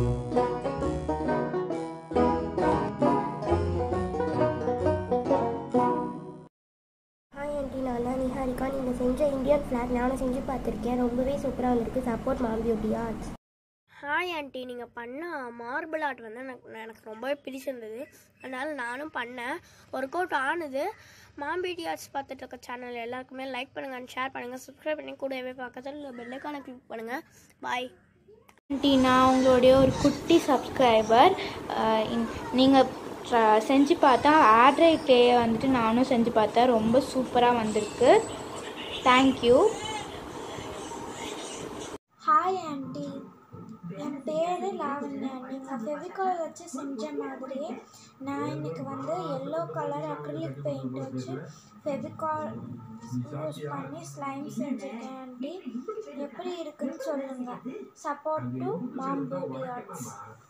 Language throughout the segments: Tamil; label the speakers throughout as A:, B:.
A: ஹாய் ஆண்டி நான் தான் நிஹாரிகா நீங்கள் செஞ்ச இந்தியன் ஃப்ளாக் நானும் செஞ்சு பார்த்துருக்கேன் ரொம்பவே சூப்பராக வந்திருக்கு support mom beauty arts
B: hi aunty நீங்கள் பண்ண மார்பிள் ஆர்ட் வந்து எனக்கு எனக்கு ரொம்பவே பிடிச்சிருந்தது அதனால் நானும் பண்ணேன் ஒர்க் அவுட் ஆனது மாம்பிடி ஆர்ட்ஸ் பார்த்துட்டு இருக்க சேனல் எல்லாருக்குமே லைக் பண்ணுங்கள் அண்ட் ஷேர் பண்ணுங்கள் சப்ஸ்கிரைப் பண்ணி கூடவே பக்கத்தில் பெல்லைக்கான கிளிக் பண்ணுங்கள் பாய்
C: ஆண்டி நான் உங்களுடைய ஒரு குட்டி சப்ஸ்கிரைபர் நீங்கள் செஞ்சு பார்த்தா ஆட்ரை கிளேயை வந்துட்டு நானும் செஞ்சு பார்த்தேன் ரொம்ப சூப்பராக வந்திருக்கு தேங்க்யூ
D: ஹாய் ஆண்டி என் பேர் லாவண்யா நீங்கள் ஃபெவிகால் வச்சு செஞ்ச மாதிரியே நான் இன்னைக்கு வந்து எல்லோ கலர் அக்ரிலிக் பெயிண்ட் வச்சு ஃபெவிகால் யூஸ் பண்ணி ஸ்லைம் செஞ்சுருக்கேன் ஆண்டி எப்படி இருக்குன்னு சொல்லுங்கள் support to mom beauty arts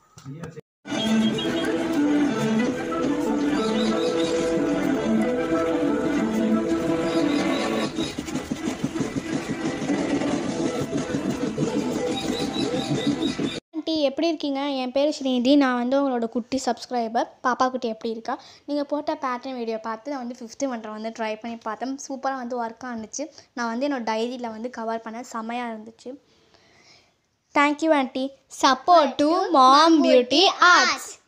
E: aunty எப்படி இருக்கீங்க என் பேர் ஸ்ரீநிதி நான் வந்து உங்களோட குட்டி சப்ஸ்கிரைபர் பாப்பா குட்டி எப்படி இருக்கா நீங்கள் போட்ட பேட்டர்ன் வீடியோ பார்த்து நான் வந்து ஃபிஃப்த்து மன்றம் வந்து ட்ரை பண்ணி பார்த்தேன் சூப்பராக வந்து ஒர்க்காக இருந்துச்சு நான் வந்து என்னோட டைரியில் வந்து கவர் பண்ண செமையாக இருந்துச்சு thank you aunty support to mom beauty arts